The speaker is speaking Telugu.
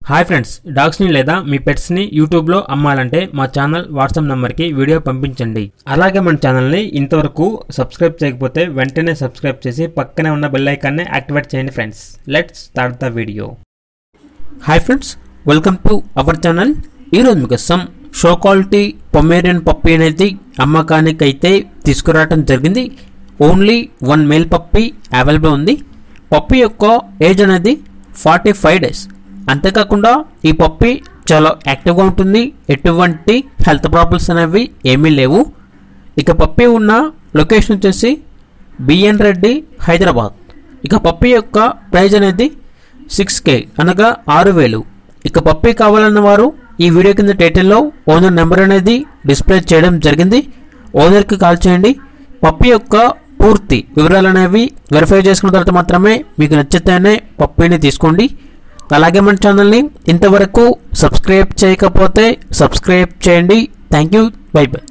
హాయ్ ఫ్రెండ్స్ డాగ్స్ని లేదా మీ పెట్స్ని యూట్యూబ్లో అమ్మాలంటే మా ఛానల్ వాట్సాప్ నెంబర్కి వీడియో పంపించండి అలాగే మన ఛానల్ని ఇంతవరకు సబ్స్క్రైబ్ చేయకపోతే వెంటనే సబ్స్క్రైబ్ చేసి పక్కనే ఉన్న బెల్ ఐకాన్ని యాక్టివేట్ చేయండి friends let's start the video hi friends welcome to our channel ఈరోజు మీకు some show quality Pomeranian puppy అనేది అమ్మకానికి అయితే తీసుకురావడం జరిగింది only one male puppy available ఉంది పప్పీ యొక్క ఏజ్ అనేది ఫార్టీ ఫైవ్ డేస్ అంతేకాకుండా ఈ పప్పీ చాలా యాక్టివ్గా ఉంటుంది ఎటువంటి హెల్త్ ప్రాబ్లమ్స్ అనేవి ఏమీ లేవు ఇక పప్పీ ఉన్న లొకేషన్ వచ్చేసి బిఎన్ రెడ్డి హైదరాబాద్ ఇక పప్పీ యొక్క ప్రైజ్ అనేది సిక్స్ కే అనగా ఆరు వేలు ఇక పప్పీ కావాలన్న వారు ఈ వీడియో కింద టైటిల్లో ఓనర్ నెంబర్ అనేది డిస్ప్లే చేయడం జరిగింది ఓనర్కి కాల్ చేయండి పప్పీ యొక్క పూర్తి వివరాలు అనేవి వెరిఫై చేసుకున్న తర్వాత మాత్రమే మీకు నచ్చితేనే పప్పీని తీసుకోండి అలాగే మన ఛానల్ని ఇంతవరకు సబ్స్క్రైబ్ చేయకపోతే సబ్స్క్రైబ్ చేయండి థ్యాంక్ యూ బై బై